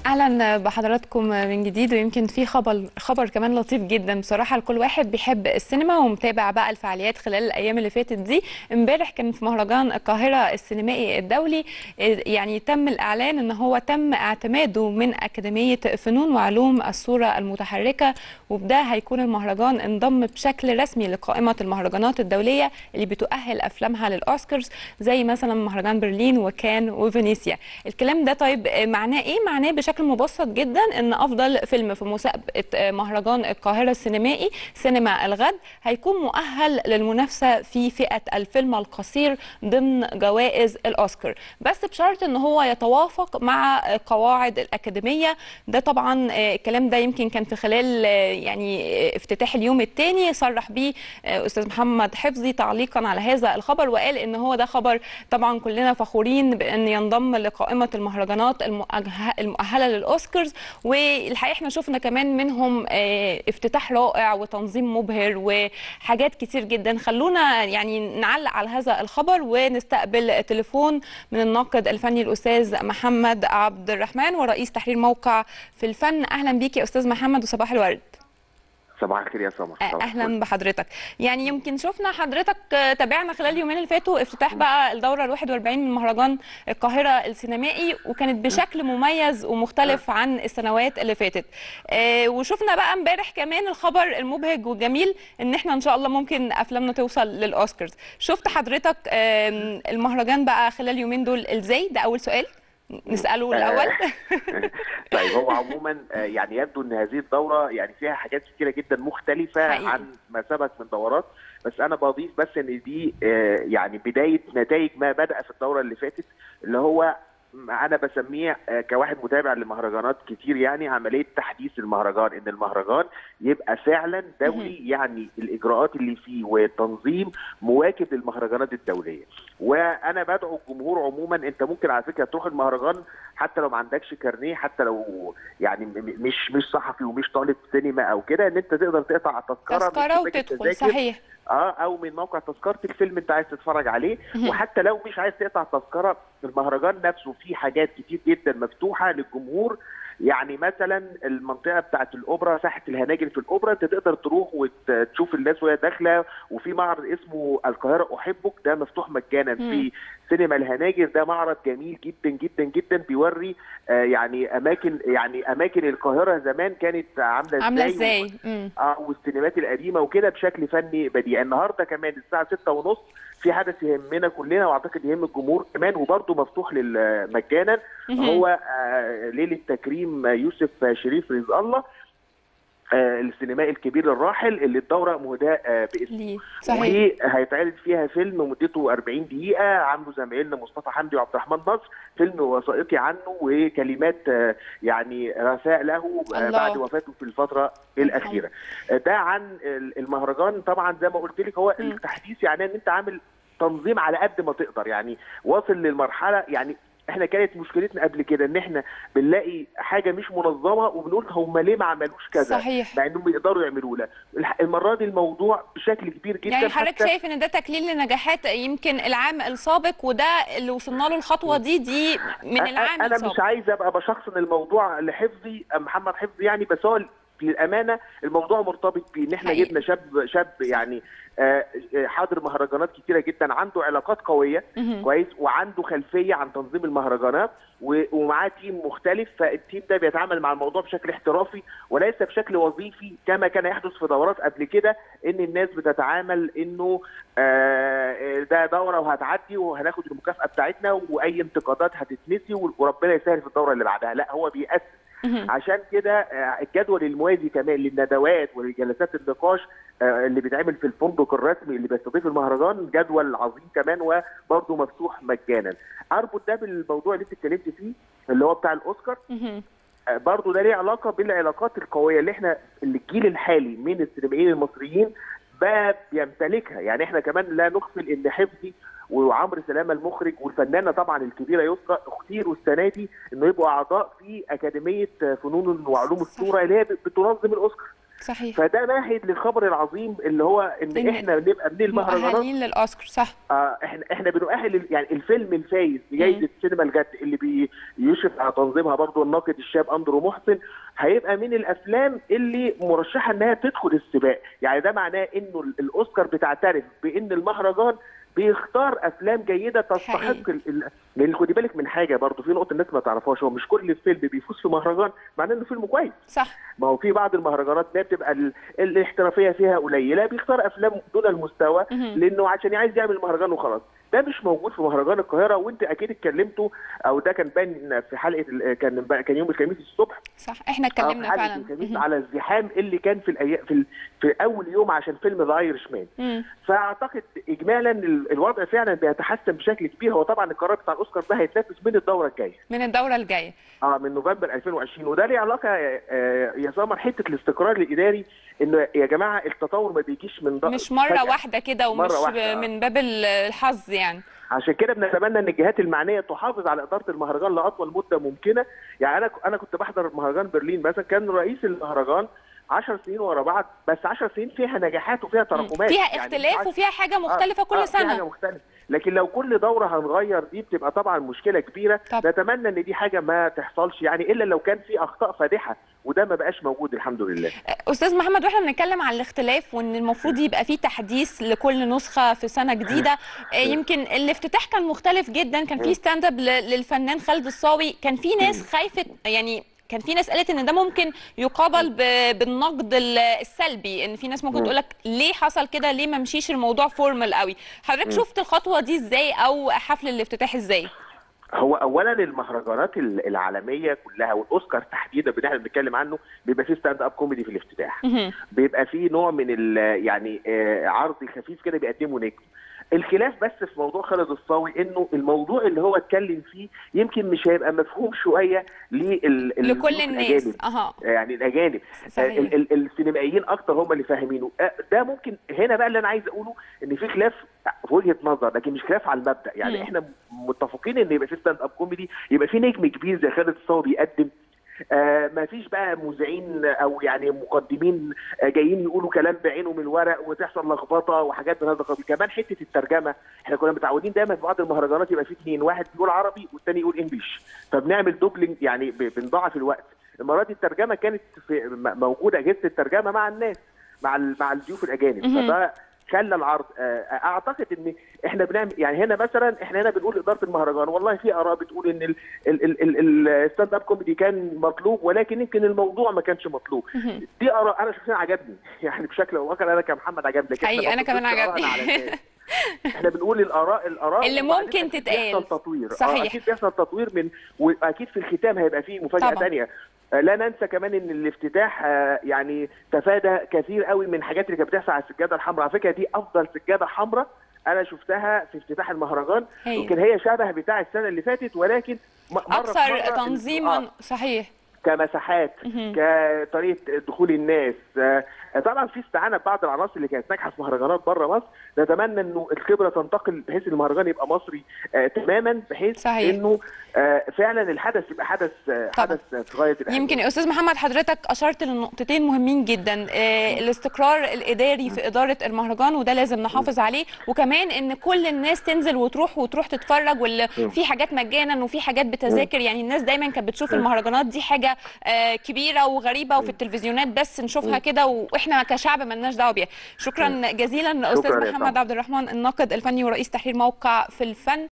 اهلا بحضراتكم من جديد ويمكن في خبر خبر كمان لطيف جدا بصراحه لكل واحد بيحب السينما ومتابع بقى الفعاليات خلال الايام اللي فاتت دي امبارح كان في مهرجان القاهره السينمائي الدولي يعني تم الاعلان ان هو تم اعتماده من اكاديميه فنون وعلوم الصوره المتحركه وبده هيكون المهرجان انضم بشكل رسمي لقائمه المهرجانات الدوليه اللي بتؤهل افلامها للاوسكارز زي مثلا مهرجان برلين وكان وفينيسيا الكلام ده طيب معناه ايه معناه بشكل مبسط جدا ان افضل فيلم في مسابقه مهرجان القاهره السينمائي سينما الغد هيكون مؤهل للمنافسه في فئه الفيلم القصير ضمن جوائز الاوسكار بس بشرط ان هو يتوافق مع قواعد الاكاديميه ده طبعا الكلام ده يمكن كان في خلال يعني افتتاح اليوم الثاني صرح به استاذ محمد حفظي تعليقا على هذا الخبر وقال ان هو ده خبر طبعا كلنا فخورين بان ينضم لقائمه المهرجانات المؤهله للاوسكارز والحقيقه احنا شفنا كمان منهم افتتاح رائع وتنظيم مبهر وحاجات كتير جدا خلونا يعني نعلق على هذا الخبر ونستقبل تليفون من الناقد الفني الاستاذ محمد عبد الرحمن ورئيس تحرير موقع في الفن اهلا بيك يا استاذ محمد وصباح الورد صباح الخير يا سمر اهلا بحضرتك يعني يمكن شفنا حضرتك تابعنا خلال اليومين اللي فاتوا افتتاح بقى الدوره ال 41 من مهرجان القاهره السينمائي وكانت بشكل مميز ومختلف عن السنوات اللي فاتت آه وشفنا بقى امبارح كمان الخبر المبهج والجميل ان احنا ان شاء الله ممكن افلامنا توصل للاوسكارز شفت حضرتك آه المهرجان بقى خلال اليومين دول ازاي ده اول سؤال نساله الاول طيب هو عموما يعني يبدو ان هذه الدوره يعني فيها حاجات كتيره جدا مختلفه حقيقي. عن ما سبق من دورات بس انا بضيف بس ان دي يعني بدايه نتائج ما بدا في الدوره اللي فاتت اللي هو انا بسميه كواحد متابع لمهرجانات كتير يعني عمليه تحديث المهرجان ان المهرجان يبقى فعلا دولي يعني الاجراءات اللي فيه والتنظيم مواكب للمهرجانات الدوليه وانا بدعو الجمهور عموما انت ممكن على فكره تروح المهرجان حتى لو ما عندكش كارنيه حتى لو يعني مش مش صحفي ومش طالب سينما او كده ان انت تقدر تقطع تذكره تذكره وتدخل صحيح اه او من موقع تذكره الفيلم انت عايز تتفرج عليه وحتى لو مش عايز تقطع تذكره المهرجان نفسه فيه حاجات كتير جدا مفتوحه للجمهور يعني مثلا المنطقه بتاعت الاوبرا ساحه الهناجر في الاوبرا انت تقدر تروح وتشوف الناس وهي داخله وفي معرض اسمه القاهره احبك ده مفتوح مجانا في سينما الهناجر ده معرض جميل جدا جدا جدا بيوري آه يعني اماكن يعني اماكن القاهره زمان كانت عامله ازاي عامله ازاي اه والسينمات القديمه وكده بشكل فني بديع النهارده كمان الساعه 6:30 في حدث يهمنا كلنا واعتقد يهم الجمهور كمان وبرده مفتوح مجانا هو آه ليله تكريم يوسف شريف رزق الله آه السينمائي الكبير الراحل اللي الدوره مهداه آه باسمه صحيح وهيتعرض فيها فيلم مدته 40 دقيقه عامله زمايلنا مصطفى حمدي وعبد الرحمن نصر فيلم وثائقي عنه وكلمات آه يعني رثاء له بعد وفاته في الفتره الاخيره ده عن المهرجان طبعا زي ما قلت لك هو التحديث يعني ان انت عامل تنظيم على قد ما تقدر يعني واصل للمرحله يعني احنا كانت مشكلتنا قبل كده ان احنا بنلاقي حاجه مش منظمه وبنقول هم ليه ما عملوش كذا صحيح مع انهم يقدروا يعملوا له المره دي الموضوع بشكل كبير جدا يعني حضرتك شايف ان ده تكليل لنجاحات يمكن العام السابق وده اللي وصلنا له الخطوه دي دي من العام انا السابق مش عايز ابقى بشخصن الموضوع لحفظي محمد حفظي يعني بس هو للامانه الموضوع مرتبط بيه ان احنا جبنا شاب شاب يعني حاضر مهرجانات كتيره جدا عنده علاقات قويه كويس وعنده خلفيه عن تنظيم المهرجانات ومعاه تيم مختلف فالتيم ده بيتعامل مع الموضوع بشكل احترافي وليس بشكل وظيفي كما كان يحدث في دورات قبل كده ان الناس بتتعامل انه ده دوره وهتعدي وهناخد المكافاه بتاعتنا واي انتقادات هتتنسي وربنا يسهل في الدوره اللي بعدها لا هو بيأسس عشان كده الجدول الموازي كمان للندوات ولجلسات النقاش اللي بيتعمل في الفندق الرسمي اللي بيستضيف المهرجان جدول عظيم كمان وبرضه مفتوح مجانا اربط ده بالموضوع اللي انت اتكلمت فيه اللي هو بتاع الاوسكار برضه ده ليه علاقه بالعلاقات القويه اللي احنا اللي الجيل الحالي من السينمائيين المصريين بقى بيمتلكها يعني احنا كمان لا نغفل ان حفظي وعمرو سلامه المخرج والفنانه طبعا الكبيره يسرى اختيروا السنه دي انه يبقوا اعضاء في اكاديميه فنون وعلوم الصوره اللي هي بتنظم الاوسكار صحيح فده ماهد للخبر العظيم اللي هو ان إن احنا نبقى من المهرجانات مؤهلين للاوسكار صح آه احنا احنا بنؤهل ال- يعني الفيلم الفايز بجائزه سينما الجد اللي بيشرف على تنظيمها برضه الناقد الشاب اندرو محسن هيبقى من الافلام اللي مرشحه انها تدخل السباق يعني ده معناه انه ال- الاوسكار بتعترف بان المهرجان بيختار افلام جيده تستحق حقيقي. ال- ال- لان خدي بالك من حاجه برضه في نقطه الناس ما تعرفهاش هو مش كل فيلم بيفوز في مهرجان معناه انه فيلم كويس صح ما هو في بعض المهرجانات اللي هي بتبقى ال- الاحترافيه فيها قليله بيختار افلام دون المستوى مهم. لانه عشان عايز يعمل مهرجان وخلاص ده مش موجود في مهرجان القاهره وانت اكيد اتكلمتوا او ده كان بان في حلقه ال- كان كان يوم الخميس الصبح صح احنا آه، في اتكلمنا حلقه فعلا الخميس مهم. على الزحام اللي كان في الايام في, ال- في اول يوم عشان فيلم ذا ايرش مان مم. فاعتقد اجمالا ال- الوضع فعلا بيتحسن بشكل كبير هو طبعا القرار بتاع الاوسكار ده هيتنفذ من الدوره الجايه من الدوره الجايه اه من نوفمبر 2020 وده ليه علاقه آه، يا سمر حته الاستقرار الاداري انه يا جماعه التطور ما بيجيش من ض- مش مره فجأة. واحده كده ومش مرة واحدة، آه. من باب الحظ يعني عشان كده بنتمنى ان الجهات المعنيه تحافظ على اداره المهرجان لاطول مده ممكنه يعني انا انا كنت بحضر مهرجان برلين مثلا كان رئيس المهرجان 10 سنين ورا بعض بس 10 سنين فيها نجاحات وفيها تراكمات فيها يعني اختلاف مش وفيها حاجه آه، مختلفه آه، كل في حاجه سنه مختلفه لكن لو كل دوره هنغير دي بتبقى طبعا مشكله كبيره طب. نتمنى ان دي حاجه ما تحصلش يعني الا لو كان في اخطاء فادحه وده ما بقاش موجود الحمد لله استاذ محمد واحنا بنتكلم عن الاختلاف وان المفروض يبقى فيه تحديث لكل نسخه في سنه جديده آه، يمكن الافتتاح كان مختلف جدا كان في ستاند اب ل- للفنان خالد الصاوي كان في ناس خايفه يعني كان في ناس قالت ان ده ممكن يقابل ب- بالنقد ال- السلبي ان في ناس ممكن مم. تقول لك ليه حصل كده ليه ما مشيش الموضوع فورمال قوي حضرتك شفت الخطوه دي ازاي او حفل الافتتاح ازاي هو اولا المهرجانات ال- العالميه كلها والاوسكار تحديدا اللي احنا بنتكلم عنه بيبقى فيه ستاند اب كوميدي في الافتتاح مهم. بيبقى فيه نوع من ال يعني آه، عرض خفيف كده بيقدمه نجم الخلاف بس في موضوع خالد الصاوي انه الموضوع اللي هو اتكلم فيه يمكن مش هيبقى مفهوم شويه لل لكل الناس اها يعني الاجانب صحيح. ال- ال- السينمائيين اكتر هم اللي فاهمينه آه، ده ممكن هنا بقى اللي انا عايز اقوله ان في خلاف في وجهه نظر لكن مش خلاف على المبدا يعني مم. احنا متفقين ان يبقى في ستاند اب كوميدي يبقى في نجم كبير زي خالد الصاوي بيقدم آه ما فيش بقى مذيعين او يعني مقدمين آه جايين يقولوا كلام بعينه من الورق وتحصل لخبطه وحاجات من هذا القبيل كمان حته الترجمه احنا كنا متعودين دايما في بعض المهرجانات يبقى في اثنين واحد بيقول عربي والثاني يقول انجلش فبنعمل دوبلنج يعني ب- بنضاعف الوقت المره دي الترجمه كانت في م- موجوده اجهزه الترجمه مع الناس مع ال- مع الضيوف الاجانب مهم. فده خلى العرض آه، اعتقد ان احنا بنعمل يعني هنا مثلا احنا هنا بنقول اداره المهرجان والله في اراء بتقول ان ال- ال- ال- ال- الستاند اب كوميدي كان مطلوب ولكن يمكن الموضوع ما كانش مطلوب مهم. دي اراء انا شخصيا عجبني يعني بشكل او باخر انا كمحمد عجبني لكن إحنا حقيقي ما انا كمان بنفرضش عجبني آرائنا على الناس. احنا بنقول الاراء الاراء اللي وبعدين ممكن أكيد تتقال. بيحصل تطوير صحيح. آه، اكيد بيحصل تطوير من واكيد في الختام هيبقى فيه مفاجاه طبعا. ثانيه لا ننسى كمان ان الافتتاح آه، يعني تفادى كثير قوي من الحاجات اللي كانت بتحصل على السجاده الحمراء على فكره دي افضل سجاده حمراء انا شفتها في افتتاح المهرجان هي. يمكن هي شبه بتاع السنه اللي فاتت ولكن م- مرة في اكثر مرة تنظيما آه، صحيح كمساحات مهم. كطريقه دخول الناس آه، طبعا في استعانه ببعض العناصر اللي كانت ناجحه في مهرجانات بره مصر نتمنى انه الخبره تنتقل بحيث ان المهرجان يبقى مصري آه، تماما بحيث صحيح. انه آه، فعلا الحدث يبقى حدث آه، طبعا. حدث في غايه الأهمية. يمكن يا استاذ محمد حضرتك اشرت لنقطتين مهمين جدا آه، الاستقرار الاداري في اداره المهرجان وده لازم نحافظ عليه وكمان ان كل الناس تنزل وتروح وتروح تتفرج واللي في حاجات مجانا وفي حاجات بتذاكر يعني الناس دايما كانت بتشوف المهرجانات دي حاجه آه، كبيره وغريبه وفي التلفزيونات بس نشوفها كده واحنا كشعب مالناش دعوه بيها شكرا جزيلا استاذ شكراً يا محمد فندم. عبد الرحمن الناقد الفني ورئيس تحرير موقع في الفن